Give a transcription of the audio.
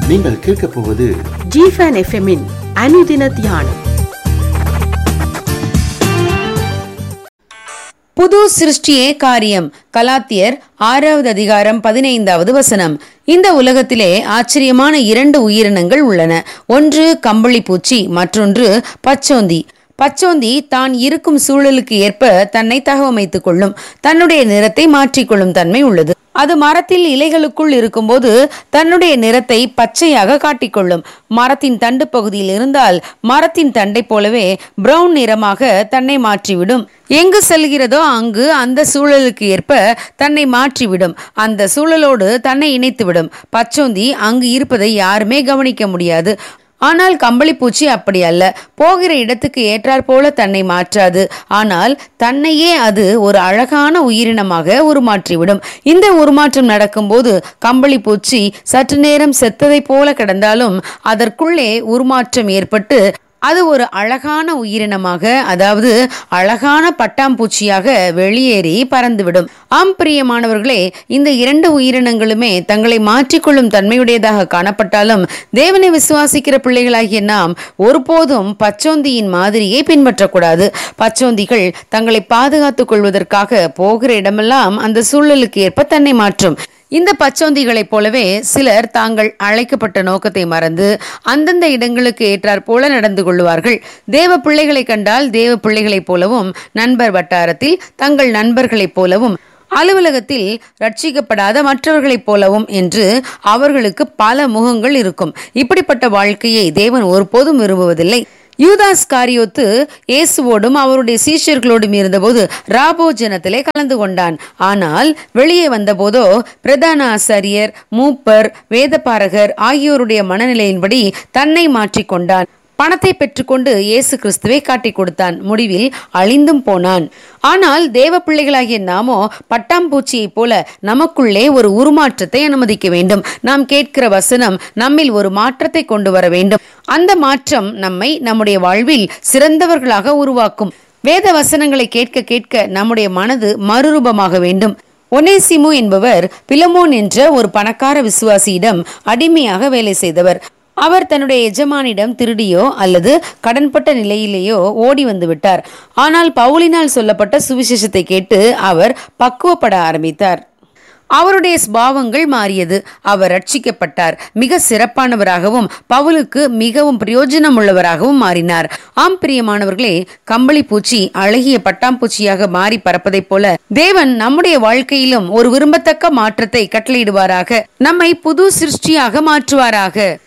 நீங்கள் கேட்கப் போவது ஜிஃபன் எஃப்எம்மின் அனுதின தியானம் புது சிருஷ்டியே காரியம் கலாத்தியர் ஆறாவது அதிகாரம் பதினைந்தாவது வசனம் இந்த உலகத்திலே ஆச்சரியமான இரண்டு உயிரினங்கள் உள்ளன ஒன்று கம்பளி பூச்சி மற்றொன்று பச்சோந்தி பச்சோந்தி தான் இருக்கும் சூழலுக்கு ஏற்ப தன்னை தகவமைத்துக் கொள்ளும் தன்னுடைய நிறத்தை மாற்றிக்கொள்ளும் தன்மை உள்ளது அது மரத்தில் இலைகளுக்குள் இருக்கும்போது தன்னுடைய நிறத்தை பச்சையாக காட்டிக்கொள்ளும் மரத்தின் தண்டு பகுதியில் இருந்தால் மரத்தின் தண்டை போலவே பிரவுன் நிறமாக தன்னை மாற்றிவிடும் எங்கு செல்கிறதோ அங்கு அந்த சூழலுக்கு ஏற்ப தன்னை மாற்றிவிடும் அந்த சூழலோடு தன்னை இணைத்துவிடும் பச்சோந்தி அங்கு இருப்பதை யாருமே கவனிக்க முடியாது ஆனால் கம்பளிப்பூச்சி அப்படி அல்ல போகிற இடத்துக்கு ஏற்றாற் போல தன்னை மாற்றாது ஆனால் தன்னையே அது ஒரு அழகான உயிரினமாக உருமாற்றிவிடும் இந்த உருமாற்றம் நடக்கும்போது கம்பளிப்பூச்சி சற்று நேரம் செத்ததைப் போல கிடந்தாலும் அதற்குள்ளே உருமாற்றம் ஏற்பட்டு அது ஒரு அழகான உயிரினமாக அதாவது அழகான பட்டாம்பூச்சியாக வெளியேறி பறந்துவிடும் ஆம் பிரியமானவர்களே இந்த இரண்டு உயிரினங்களுமே தங்களை மாற்றிக்கொள்ளும் தன்மையுடையதாக காணப்பட்டாலும் தேவனை விசுவாசிக்கிற பிள்ளைகளாகிய நாம் ஒருபோதும் பச்சோந்தியின் மாதிரியை பின்பற்றக்கூடாது பச்சோந்திகள் தங்களை பாதுகாத்துக் கொள்வதற்காக போகிற இடமெல்லாம் அந்த சூழலுக்கு ஏற்ப தன்னை மாற்றும் இந்த பச்சோந்திகளைப் போலவே சிலர் தாங்கள் அழைக்கப்பட்ட நோக்கத்தை மறந்து அந்தந்த இடங்களுக்கு ஏற்றாற் போல நடந்து கொள்வார்கள் தேவ பிள்ளைகளை கண்டால் தேவ பிள்ளைகளைப் போலவும் நண்பர் வட்டாரத்தில் தங்கள் நண்பர்களைப் போலவும் அலுவலகத்தில் ரட்சிக்கப்படாத மற்றவர்களைப் போலவும் என்று அவர்களுக்கு பல முகங்கள் இருக்கும் இப்படிப்பட்ட வாழ்க்கையை தேவன் ஒருபோதும் விரும்புவதில்லை யூதாஸ் காரியோத்து இயேசுவோடும் அவருடைய சீஷர்களோடும் இருந்தபோது ராபோ ஜனத்திலே கலந்து கொண்டான் ஆனால் வெளியே வந்தபோதோ பிரதான ஆசாரியர் மூப்பர் வேதபாரகர் ஆகியோருடைய மனநிலையின்படி தன்னை மாற்றிக்கொண்டான் பணத்தை பெற்றுக்கொண்டு இயேசு கிறிஸ்துவை காட்டிக் கொடுத்தான் முடிவில் அழிந்தும் போனான் ஆனால் தேவ பிள்ளைகளாகிய நாமோ பட்டாம்பூச்சியைப் போல நமக்குள்ளே ஒரு உருமாற்றத்தை அனுமதிக்க வேண்டும் நாம் கேட்கிற வசனம் நம்மில் ஒரு மாற்றத்தை கொண்டு வர வேண்டும் அந்த மாற்றம் நம்மை நம்முடைய வாழ்வில் சிறந்தவர்களாக உருவாக்கும் வேத வசனங்களை கேட்க கேட்க நம்முடைய மனது மறுரூபமாக வேண்டும் ஒனேசிமு என்பவர் பிலமோன் என்ற ஒரு பணக்கார விசுவாசியிடம் அடிமையாக வேலை செய்தவர் அவர் தன்னுடைய எஜமானிடம் திருடியோ அல்லது கடன்பட்ட நிலையிலேயோ ஓடி வந்து விட்டார் ஆனால் பவுலினால் சொல்லப்பட்ட சுவிசேஷத்தை கேட்டு அவர் பக்குவப்பட ஆரம்பித்தார் அவருடைய ஸ்பாவங்கள் மாறியது அவர் ரட்சிக்கப்பட்டார் மிக சிறப்பானவராகவும் பவுலுக்கு மிகவும் பிரயோஜனம் உள்ளவராகவும் மாறினார் ஆம் பிரியமானவர்களே கம்பளி பூச்சி அழகிய பட்டாம்பூச்சியாக மாறி பறப்பதைப் போல தேவன் நம்முடைய வாழ்க்கையிலும் ஒரு விரும்பத்தக்க மாற்றத்தை கட்டளையிடுவாராக நம்மை புது சிருஷ்டியாக மாற்றுவாராக